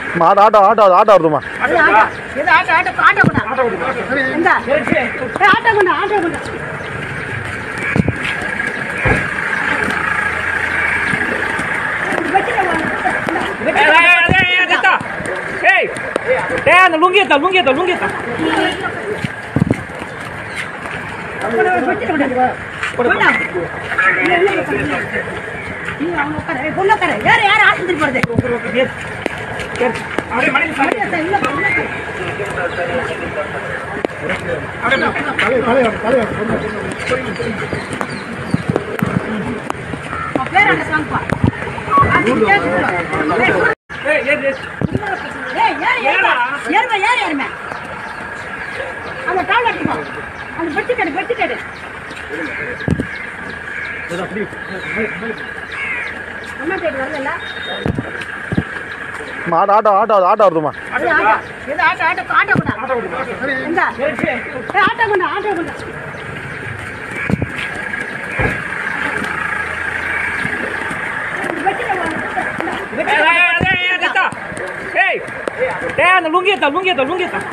அம்மா, auto auto auto auto வருதுமா இது ஆட்டோ இது ஆட்டோ ஆட்டோ ஆட்டோ கொண்டா இந்த ஏய், ஆட்டோ கொண்டா ஆட்டோ கொண்டா வெட்டில ஏய் ஏய் அந்த லுங்கி எத்தா லுங்கி எத்தா லுங்கி எத்தா வெட்டில கொண்டா கொண்டா நீ அவங்க உட்கார ஏய், பொண்ணு உட்கார யார் யார் ஆஸ்பத்திரி போறது அப்படியே மணி இல்ல, இல்ல, இல்ல. அவன் பேர் அங்க சாங்குப்பா. அது கேக்குது. ஏய் ஏய் ஏய் ஏய், ஏறு, ஏறுமா. ஏறுமா, ஏறு, ஏறுமா. அந்த கால் கட்டுப்பா. அந்த பெட்டி கட்டு, பெட்டி கட்டு. அம்மா தேடி வரல அம்மா, ஆட்டோ ஆட்டோ ஆட்டோ ஆட்டோ வருதுமா இது ஆட்டோ இது ஆட்டோ ஆட்டோ ஆட்டோ கொண்டா இந்த ஏய், ஆட்டோ கொண்டா ஆட்டோ கொண்டா வெட்டில வா. ஏய் ஏய் எத்தா ஏய் ஏய் அந்த லுங்கி எத்தா லுங்கி எத்தா லுங்கி எத்தா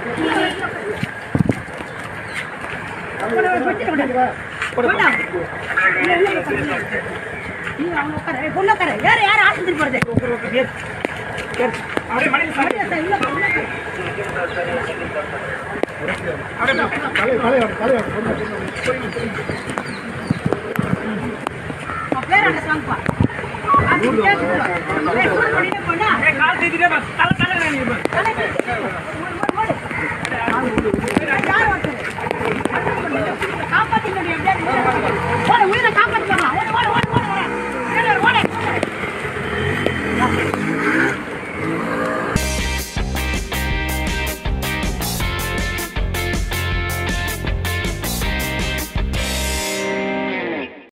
வெட்டில கொண்டா. கொண்டா. நீ அவங்க உட்கார ஏய், பொண்ணு உட்கார யார் யார் ஆஸ்பத்திரி போறது அப்படியே மணி இல்ல, இல்ல, இல்ல. அவன் பேர் அங்க சாங்குப்பா. அது கேக்குது. ஏய், சூடு பண்ணிட்டே போடா. கால் தீதிரே தல தல நீ தலைக்கு.